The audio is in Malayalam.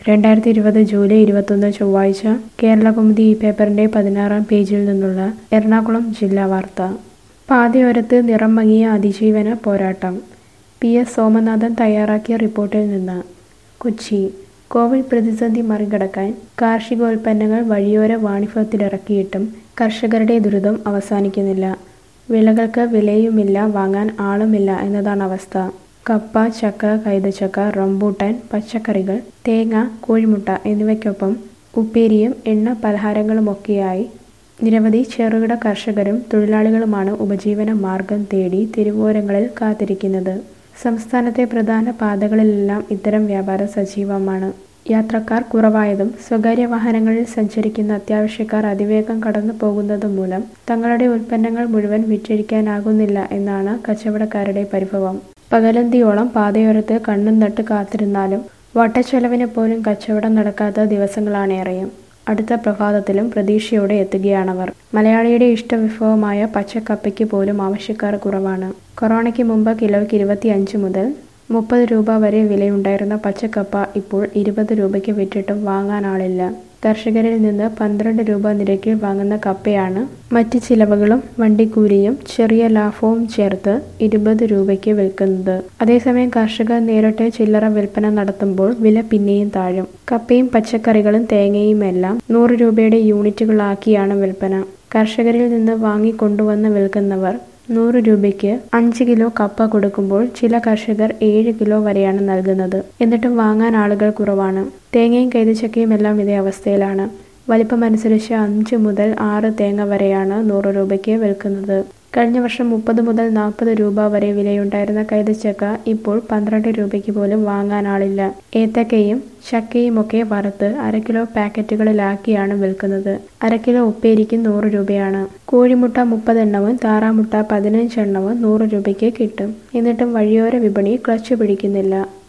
രണ്ടായിരത്തി ഇരുപത് ജൂലൈ ഇരുപത്തൊന്ന് ചൊവ്വാഴ്ച കേരളകൗമുദി ഈ പേപ്പറിന്റെ പതിനാറാം പേജിൽ നിന്നുള്ള എറണാകുളം ജില്ലാ വാർത്ത പാതയോരത്ത് നിറം മങ്ങിയ അതിജീവന പോരാട്ടം പി എസ് സോമനാഥൻ തയ്യാറാക്കിയ റിപ്പോർട്ടിൽ നിന്ന് കൊച്ചി കോവിഡ് പ്രതിസന്ധി മറികടക്കാൻ കാർഷികോൽപ്പന്നങ്ങൾ വഴിയോര വാണിഭത്തിലിറക്കിയിട്ടും കർഷകരുടെ ദുരിതം അവസാനിക്കുന്നില്ല വിളകൾക്ക് വിലയുമില്ല വാങ്ങാൻ ആളുമില്ല എന്നതാണ് അവസ്ഥ കപ്പ ചക്ക കൈതച്ചക്ക റംബൂട്ടാൻ പച്ചക്കറികൾ തേങ്ങ കോഴിമുട്ട എന്നിവയ്ക്കൊപ്പം ഉപ്പേരിയും എണ്ണ പലഹാരങ്ങളുമൊക്കെയായി നിരവധി ചെറുകിട കർഷകരും തൊഴിലാളികളുമാണ് ഉപജീവന മാർഗം തേടി തെരുവോരങ്ങളിൽ കാത്തിരിക്കുന്നത് സംസ്ഥാനത്തെ പ്രധാന പാതകളിലെല്ലാം ഇത്തരം വ്യാപാരം സജീവമാണ് യാത്രക്കാർ കുറവായതും സ്വകാര്യ വാഹനങ്ങളിൽ സഞ്ചരിക്കുന്ന അത്യാവശ്യക്കാർ അതിവേഗം കടന്നു പോകുന്നതും മൂലം തങ്ങളുടെ ഉൽപ്പന്നങ്ങൾ മുഴുവൻ വിറ്റഴിക്കാനാകുന്നില്ല എന്നാണ് കച്ചവടക്കാരുടെ പരിഭവം പകലന്തിയോളം പാതയോരത്ത് കണ്ണും നട്ട് കാത്തിരുന്നാലും വട്ടച്ചെലവിന് പോലും കച്ചവടം നടക്കാത്ത ദിവസങ്ങളാണേറെയും അടുത്ത പ്രഭാതത്തിലും പ്രതീക്ഷയോടെ എത്തുകയാണവർ മലയാളിയുടെ ഇഷ്ടവിഭവമായ പച്ചക്കപ്പയ്ക്ക് പോലും ആവശ്യക്കാർ കുറവാണ് കൊറോണയ്ക്ക് മുമ്പ് കിലോയ്ക്ക് ഇരുപത്തി അഞ്ച് മുതൽ മുപ്പത് രൂപ വരെ വിലയുണ്ടായിരുന്ന പച്ചക്കപ്പ ഇപ്പോൾ ഇരുപത് രൂപയ്ക്ക് വിറ്റിട്ടും വാങ്ങാൻ ആളില്ല കർഷകരിൽ നിന്ന് പന്ത്രണ്ട് രൂപ നിരക്കിൽ വാങ്ങുന്ന കപ്പയാണ് മറ്റ് ചിലവുകളും വണ്ടിക്കൂലിയും ചെറിയ ലാഭവും ചേർത്ത് ഇരുപത് രൂപയ്ക്ക് വിൽക്കുന്നത് അതേസമയം കർഷകർ നേരിട്ട് ചില്ലറ വിൽപ്പന നടത്തുമ്പോൾ വില പിന്നെയും താഴും കപ്പയും പച്ചക്കറികളും തേങ്ങയും എല്ലാം നൂറ് രൂപയുടെ യൂണിറ്റുകളാക്കിയാണ് വിൽപ്പന കർഷകരിൽ നിന്ന് വാങ്ങിക്കൊണ്ടുവന്ന് വിൽക്കുന്നവർ നൂറ് രൂപയ്ക്ക് അഞ്ച് കിലോ കപ്പ കൊടുക്കുമ്പോൾ ചില കർഷകർ ഏഴ് കിലോ വരെയാണ് നൽകുന്നത് എന്നിട്ടും വാങ്ങാൻ ആളുകൾ കുറവാണ് തേങ്ങയും കൈതച്ചക്കയും എല്ലാം ഇതേ അവസ്ഥയിലാണ് വലിപ്പമനുസരിച്ച് അഞ്ച് മുതൽ ആറ് തേങ്ങ വരെയാണ് നൂറ് രൂപയ്ക്ക് വിൽക്കുന്നത് കഴിഞ്ഞ വർഷം മുപ്പത് മുതൽ നാൽപ്പത് രൂപ വരെ വിലയുണ്ടായിരുന്ന കൈതച്ചക്ക ഇപ്പോൾ പന്ത്രണ്ട് രൂപയ്ക്ക് പോലും വാങ്ങാൻ ആളില്ല ഏത്തക്കയും ചക്കയുമൊക്കെ വറുത്ത് അര കിലോ പാക്കറ്റുകളിലാക്കിയാണ് വിൽക്കുന്നത് അര കിലോ ഉപ്പേരിക്ക് നൂറ് രൂപയാണ് കോഴിമുട്ട മുപ്പതെണ്ണവും താറാമുട്ട പതിനഞ്ചെണ്ണവും നൂറ് രൂപയ്ക്ക് കിട്ടും എന്നിട്ടും വഴിയോര വിപണി ക്ലച്ച് പിടിക്കുന്നില്ല